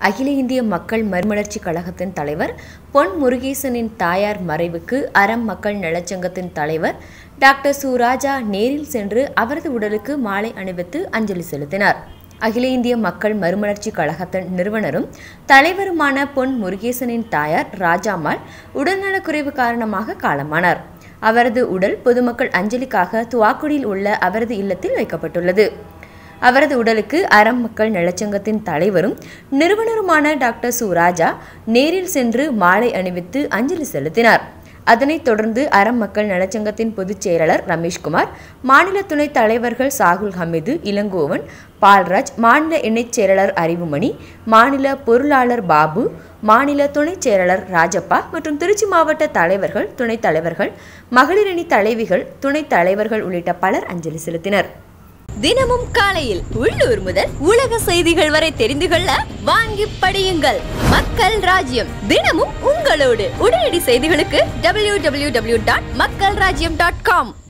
அகில இந்திய மக்கள் மறுமலர்ச்சி கழகத்தின் தலைவர் பொன் முருகேசனின் தாயார் மறைவுக்கு அறம் மக்கள் நலச்சங்கத்தின் தலைவர் டாக்டர் சு ராஜா நேரில் சென்று அவரது உடலுக்கு மாலை அணிவித்து அஞ்சலி செலுத்தினார் அகில இந்திய மக்கள் மறுமலர்ச்சி கழகத்தின் நிறுவனரும் தலைவருமான பொன் முருகேசனின் தாயார் ராஜாம்மாள் உடல்நலக்குறைவு காரணமாக காலமானார் அவரது உடல் பொதுமக்கள் அஞ்சலிக்காக துவாக்குடியில் உள்ள அவரது இல்லத்தில் வைக்கப்பட்டுள்ளது அவரது உடலுக்கு அறம் மக்கள் நலச்சங்கத்தின் தலைவரும் நிறுவனருமான டாக்டர் சு ராஜா நேரில் சென்று மாலை அணிவித்து அஞ்சலி செலுத்தினார் அதனைத் தொடர்ந்து அறம் மக்கள் நலச்சங்கத்தின் பொதுச் செயலாளர் ரமேஷ்குமார் மாநில துணைத் தலைவர்கள் சாகுல் ஹமீது இளங்கோவன் பால்ராஜ் மாநில இணைச் செயலாளர் அறிவுமணி மாநில பொருளாளர் பாபு மாநில துணைச் செயலாளர் ராஜப்பா மற்றும் திருச்சி மாவட்ட தலைவர்கள் துணைத் தலைவர்கள் மகளிரணி தலைவிகள் துணைத் தலைவர்கள் உள்ளிட்ட பலர் அஞ்சலி செலுத்தினர் தினமும் காலையில் உள்ளூர் முதல் உலக செய்திகள் வரை தெரிந்து கொள்ள வாங்கி படியுங்கள் மக்கள் ராஜ்யம் தினமும் உங்களோடு உடனடி செய்திகளுக்கு டபிள்யூ டபிள்யூ டபிள்யூ டாட் மக்கள் ராஜ்யம் டாட் காம்